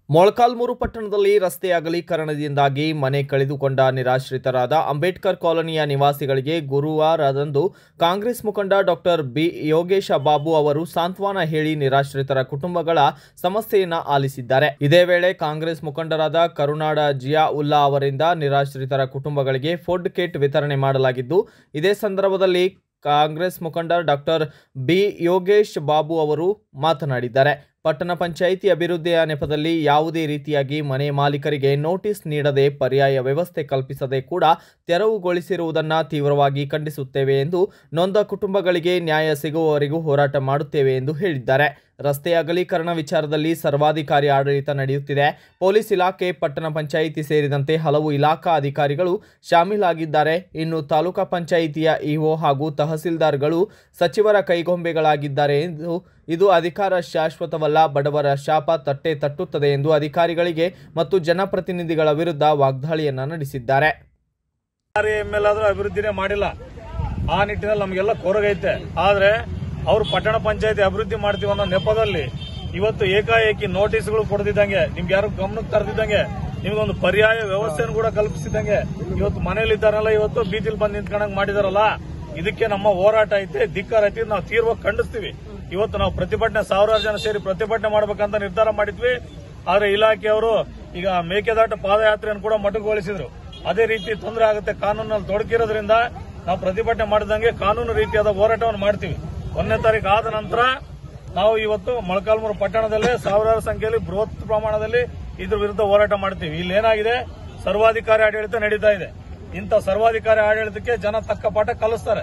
ಮೊಳಕಾಲ್ಮೂರು ಪಟ್ಟಣದಲ್ಲಿ ರಸ್ತೆ ಅಗಲೀಕರಣದಿಂದಾಗಿ ಮನೆ ಕಳೆದುಕೊಂಡ ನಿರಾಶ್ರಿತರಾದ ಅಂಬೇಡ್ಕರ್ ಕಾಲೋನಿಯ ನಿವಾಸಿಗಳಿಗೆ ಗುರುವಾರದಂದು ಕಾಂಗ್ರೆಸ್ ಮುಖಂಡ ಡಾಕ್ಟರ್ ಬಿ ಯೋಗೇಶ ಬಾಬು ಅವರು ಸಾಂತ್ವನ ಹೇಳಿ ನಿರಾಶ್ರಿತರ ಕುಟುಂಬಗಳ ಸಮಸ್ಯೆಯನ್ನ ಆಲಿಸಿದ್ದಾರೆ ಇದೇ ವೇಳೆ ಕಾಂಗ್ರೆಸ್ ಮುಖಂಡರಾದ ಕರುನಾಡ ಜಿಯಾ ಉಲ್ಲಾ ಅವರಿಂದ ನಿರಾಶ್ರಿತರ ಕುಟುಂಬಗಳಿಗೆ ಫುಡ್ ಕಿಟ್ ವಿತರಣೆ ಮಾಡಲಾಗಿದ್ದು ಇದೇ ಸಂದರ್ಭದಲ್ಲಿ ಕಾಂಗ್ರೆಸ್ ಮುಖಂಡ ಡಾಕ್ಟರ್ ಬಿ ಯೋಗೇಶ್ ಬಾಬು ಅವರು ಮಾತನಾಡಿದ್ದಾರೆ ಪಟ್ಟಣ ಪಂಚಾಯಿತಿ ಅಭಿವೃದ್ಧಿಯ ನೆಪದಲ್ಲಿ ಯಾವುದೇ ರೀತಿಯಾಗಿ ಮನೆ ಮಾಲೀಕರಿಗೆ ನೋಟಿಸ್ ನೀಡದೆ ಪರ್ಯಾಯ ವ್ಯವಸ್ಥೆ ಕಲ್ಪಿಸದೆ ಕೂಡ ತೆರವುಗೊಳಿಸಿರುವುದನ್ನು ತೀವ್ರವಾಗಿ ಖಂಡಿಸುತ್ತೇವೆ ಎಂದು ನೊಂದ ಕುಟುಂಬಗಳಿಗೆ ನ್ಯಾಯ ಸಿಗುವವರೆಗೂ ಹೋರಾಟ ಮಾಡುತ್ತೇವೆ ಎಂದು ಹೇಳಿದ್ದಾರೆ ರಸ್ತೆ ಅಗಲೀಕರಣ ವಿಚಾರದಲ್ಲಿ ಸರ್ವಾಧಿಕಾರಿ ಆಡಳಿತ ನಡೆಯುತ್ತಿದೆ ಪೊಲೀಸ್ ಇಲಾಖೆ ಪಟ್ಟಣ ಪಂಚಾಯಿತಿ ಸೇರಿದಂತೆ ಹಲವು ಇಲಾಖಾ ಅಧಿಕಾರಿಗಳು ಶಾಮೀಲಾಗಿದ್ದಾರೆ ಇನ್ನು ತಾಲೂಕಾ ಪಂಚಾಯಿತಿಯ ಇಒ ಹಾಗೂ ತಹಸೀಲ್ದಾರ್ಗಳು ಸಚಿವರ ಕೈಗೊಂಬೆಗಳಾಗಿದ್ದಾರೆ ಎಂದು ಇದು ಅಧಿಕಾರ ಶಾಶ್ವತವಲ್ಲ ಬಡವರ ಶಾಪ ತಟ್ಟೆ ತಟ್ಟುತ್ತದೆ ಎಂದು ಅಧಿಕಾರಿಗಳಿಗೆ ಮತ್ತು ಜನಪ್ರತಿನಿಧಿಗಳ ವಿರುದ್ಧ ವಾಗ್ದಾಳಿಯನ್ನ ನಡೆಸಿದ್ದಾರೆ ಯಾರು ಎಮ್ ಎಲ್ ಆದ್ರೂ ಅಭಿವೃದ್ಧಿನೇ ಮಾಡಿಲ್ಲ ಆ ನಿಟ್ಟಿನಲ್ಲಿ ನಮಗೆಲ್ಲ ಕೊರಗೈತೆ ಆದ್ರೆ ಅವರು ಪಟ್ಟಣ ಪಂಚಾಯತಿ ಅಭಿವೃದ್ಧಿ ಮಾಡ್ತೀವಿ ಅನ್ನೋ ನೆಪದಲ್ಲಿ ಇವತ್ತು ಏಕಾಏಕಿ ನೋಟಿಸ್ಗಳು ಕೊಡ್ತಿದ್ದಂಗೆ ನಿಮ್ಗೆ ಯಾರು ಗಮನಕ್ಕೆ ತರ್ತಿದ್ದಂಗೆ ನಿಮ್ಗೊಂದು ಪರ್ಯಾಯ ವ್ಯವಸ್ಥೆಯನ್ನು ಕೂಡ ಕಲ್ಪಿಸಿದಂಗೆ ಇವತ್ತು ಮನೇಲಿ ಇದ್ದಾರಲ್ಲ ಇವತ್ತು ಬೀದಿಲ್ ಬಂದು ನಿಂತ್ಕೊಂಡಂಗ್ ಮಾಡಿದಾರಲ್ಲ ಇದಕ್ಕೆ ನಮ್ಮ ಹೋರಾಟ ಐತೆ ಧಿಕ್ಕಾರ ಐತಿ ನಾವು ತೀವ್ರವಾಗಿ ಖಂಡಿಸ್ತೀವಿ ಇವತ್ತು ನಾವು ಪ್ರತಿಭಟನೆ ಸಾವಿರಾರು ಜನ ಸೇರಿ ಪ್ರತಿಭಟನೆ ಮಾಡ್ಬೇಕಂತ ನಿರ್ಧಾರ ಮಾಡಿದ್ವಿ ಆದ್ರೆ ಇಲಾಖೆಯವರು ಈಗ ಮೇಕೆದಾಟು ಪಾದಯಾತ್ರೆಯನ್ನು ಕೂಡ ಮೊಟಕುಗೊಳಿಸಿದ್ರು ಅದೇ ರೀತಿ ತೊಂದರೆ ಆಗುತ್ತೆ ಕಾನೂನಲ್ಲಿ ತೊಡಕಿರೋದ್ರಿಂದ ನಾವು ಪ್ರತಿಭಟನೆ ಮಾಡಿದಂಗೆ ಕಾನೂನು ರೀತಿಯಾದ ಹೋರಾಟವನ್ನು ಮಾಡ್ತೀವಿ ಒಂದನೇ ತಾರೀಕು ಆದ ನಂತರ ನಾವು ಇವತ್ತು ಮೊಳಕಾಲ್ಮೂರು ಪಟ್ಟಣದಲ್ಲೇ ಸಾವಿರಾರು ಸಂಖ್ಯೆಯಲ್ಲಿ ಬೃಹತ್ ಪ್ರಮಾಣದಲ್ಲಿ ಇದ್ರ ವಿರುದ್ಧ ಹೋರಾಟ ಮಾಡ್ತೀವಿ ಇಲ್ಲಿ ಏನಾಗಿದೆ ಸರ್ವಾಧಿಕಾರಿ ಆಡಳಿತ ನಡೀತಾ ಇದೆ ಇಂಥ ಸರ್ವಾಧಿಕಾರಿ ಆಡಳಿತಕ್ಕೆ ಜನ ತಕ್ಕ ಪಾಠ ಕಲಿಸ್ತಾರೆ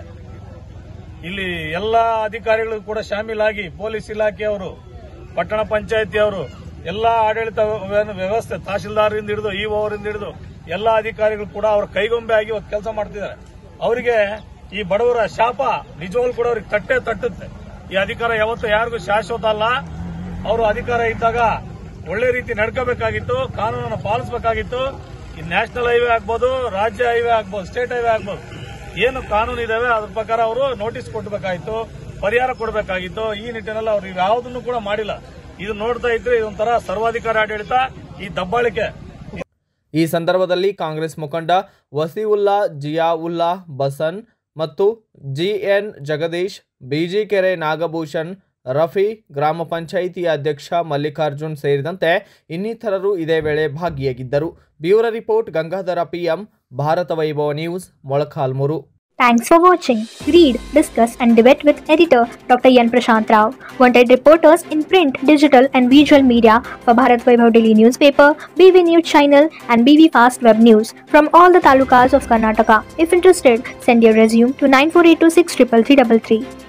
ಇಲ್ಲಿ ಎಲ್ಲಾ ಅಧಿಕಾರಿಗಳು ಕೂಡ ಶಾಮೀಲಾಗಿ ಪೊಲೀಸ್ ಇಲಾಖೆಯವರು ಪಟ್ಟಣ ಪಂಚಾಯತಿಯವರು ಎಲ್ಲಾ ಆಡಳಿತ ವ್ಯ- ವ್ಯವಸ್ಥೆ ತಹಶೀಲ್ದಾರ್ರಿಂದ ಹಿಡಿದು ಇ ಅವರಿಂದ ಹಿಡಿದು ಎಲ್ಲಾ ಅಧಿಕಾರಿಗಳು ಕೂಡ ಅವ್ರ ಕೈಗೊಂಬೆ ಆಗಿ ಇವತ್ತು ಕೆಲಸ ಮಾಡ್ತಿದ್ದಾರೆ ಅವರಿಗೆ ಈ ಬಡವರ ಶಾಪ ನಿಜವಾಗ್ಲೂ ಕೂಡ ಅವ್ರಿಗೆ ತಟ್ಟೆ ತಟ್ಟುತ್ತೆ ಈ ಅಧಿಕಾರ ಯಾವತ್ತೂ ಯಾರಿಗೂ ಶಾಶ್ವತ ಅಲ್ಲ ಅವರು ಅಧಿಕಾರ ಇದ್ದಾಗ ಒಳ್ಳೆ ರೀತಿ ನಡ್ಕೋಬೇಕಾಗಿತ್ತು ಕಾನೂನನ್ನು ಪಾಲಿಸಬೇಕಾಗಿತ್ತು ಈ ನ್ಯಾಷನಲ್ ಹೈವೇ ಆಗ್ಬೋದು ರಾಜ್ಯ ಹೈವೇ ಆಗ್ಬೋದು ಸ್ಟೇಟ್ ಹೈವೇ ಆಗ್ಬೋದು ಏನು ಕಾನೂನು ಇದಾವೆ ಅದ್ರ ಪ್ರಕಾರ ಅವರು ನೋಟಿಸ್ ಕೊಡಬೇಕಾಗಿತ್ತು ಪರಿಹಾರ ಕೊಡಬೇಕಾಗಿತ್ತು ಈ ನಿಟ್ಟಿನಲ್ಲಿ ಅವ್ರು ಯಾವುದನ್ನು ಕೂಡ ಮಾಡಿಲ್ಲ ಇದು ನೋಡ್ತಾ ಇದ್ರೆ ಇದೊಂಥರ ಸರ್ವಾಧಿಕಾರ ಆಡಳಿತ ಈ ದಬ್ಬಾಳಿಕೆ ಈ ಸಂದರ್ಭದಲ್ಲಿ ಕಾಂಗ್ರೆಸ್ ಮುಖಂಡ ವಸೀವುಲ್ಲಾ ಜಿಯಾವುಲ್ಲಾ ಬಸನ್ ಮತ್ತು ಜಿಎನ್ ಜಗದೀಶ್ ಬಿಜಿಕೆರೆ ನಾಗಭೂಷಣ್ ರಫಿ ಗ್ರಾಮ ಪಂಚಾಯಿತಿ ಅಧ್ಯಕ್ಷ ಮಲ್ಲಿಕಾರ್ಜುನ್ ಸೇರಿದಂತೆ ಇನ್ನಿತರರು ಇದೇ ವೇಳೆ ಭಾಗಿಯಾಗಿದ್ದರು bureau report Gangadhara PM Bharatha Vaibhava news Molakalmuru Thanks for watching. Read, discuss, and debate with editor Dr. Yan Prashant Rao. Wanted reporters in print, digital, and visual media for Bharat Vaibhav Daily newspaper, BV News channel, and BV Fast Web News from all the talukas of Karnataka. If interested, send your resume to 9482633333.